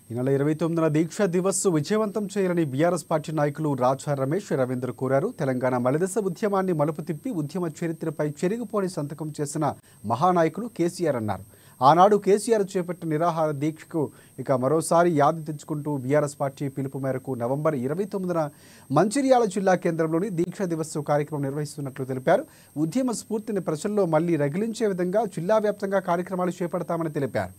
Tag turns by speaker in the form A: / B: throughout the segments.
A: ఈ నెల ఇరవై తొమ్మిదిన దీక్షా దివస్ విజయవంతం చేయాలని బీఆర్ఎస్ పార్టీ నాయకులు రాజా రమేష్ రవీంద్ర కోరారు తెలంగాణ మలిదశ ఉద్యమాన్ని మలుపు తిప్పి ఉద్యమ చరిత్రపై చెరిగిపోని సంతకం చేసిన మహానాయకులు కేసీఆర్ అన్నారు ఆనాడు కేసీఆర్ చేపట్టిన నిరాహార దీక్షకు ఇక మరోసారి యాది తెచ్చుకుంటూ బీఆర్ఎస్ పార్టీ పిలుపు మేరకు నవంబర్ ఇరవై తొమ్మిదిన మంచిర్యాల జిల్లా కేంద్రంలోని దీక్షా దివస్ కార్యక్రమం నిర్వహిస్తున్నట్లు తెలిపారు ఉద్యమ స్ఫూర్తిని ప్రజల్లో మళ్లీ రగిలించే విధంగా జిల్లా వ్యాప్తంగా కార్యక్రమాలు చేపడతామని తెలిపారు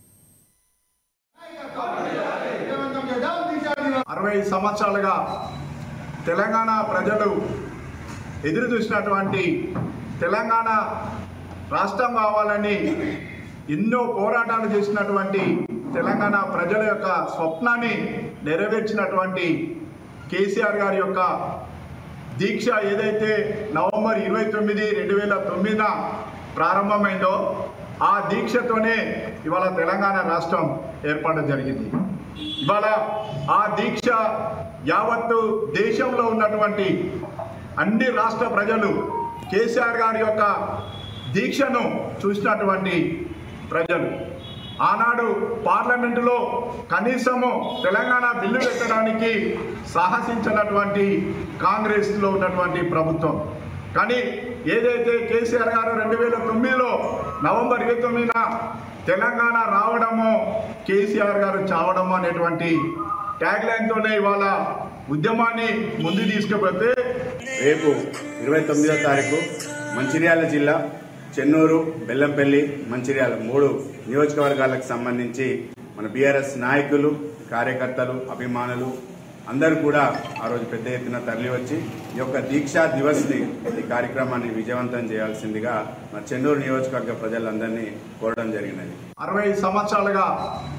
B: అరవై సంవత్సరాలుగా తెలంగాణ ప్రజలు ఎదురు చూసినటువంటి తెలంగాణ రాష్ట్రం కావాలని ఎన్నో పోరాటాలు చేసినటువంటి తెలంగాణ ప్రజల యొక్క స్వప్నాన్ని నెరవేర్చినటువంటి కేసీఆర్ గారి యొక్క దీక్ష ఏదైతే నవంబర్ ఇరవై తొమ్మిది రెండు వేల తొమ్మిదిన ప్రారంభమైందో ఆ దీక్షతోనే ఇవాళ తెలంగాణ రాష్ట్రం ఏర్పడడం జరిగింది ఇవాళ ఆ దీక్ష యావత్తు దేశంలో ఉన్నటువంటి అన్ని రాష్ట్ర ప్రజలు కేసీఆర్ గారి యొక్క దీక్షను చూసినటువంటి ప్రజలు ఆనాడు పార్లమెంటులో కనీసము తెలంగాణ బిల్లు పెట్టడానికి సాహసించినటువంటి కాంగ్రెస్లో ఉన్నటువంటి ప్రభుత్వం కానీ ఏదైతే కేసీఆర్ గారు రెండు వేల తొమ్మిదిలో నవంబర్ ఇరవై తొమ్మిదిన తెలంగాణ రావడము కేసీఆర్ గారు చావడము అనేటువంటి ట్యాగ్ లైన్తోనే ఇవాళ ఉద్యమాన్ని ముందు తీసుకుపోతే
C: రేపు ఇరవై తొమ్మిదో తారీఖు మంచిర్యాల జిల్లా చెన్నూరు బెల్లంపల్లి మంచిర్యాల మూడు నియోజకవర్గాలకు సంబంధించి మన బీఆర్ఎస్ నాయకులు కార్యకర్తలు అభిమానులు అందరూ కూడా ఆ రోజు పెద్ద ఎత్తున తరలి వచ్చి ఈ యొక్క దీక్షా దివస్ని ఈ కార్యక్రమాన్ని విజయవంతం చేయాల్సిందిగా మన చెన్నూరు నియోజకవర్గ ప్రజలందరినీ కోరడం జరిగినది
B: అరవై సంవత్సరాలుగా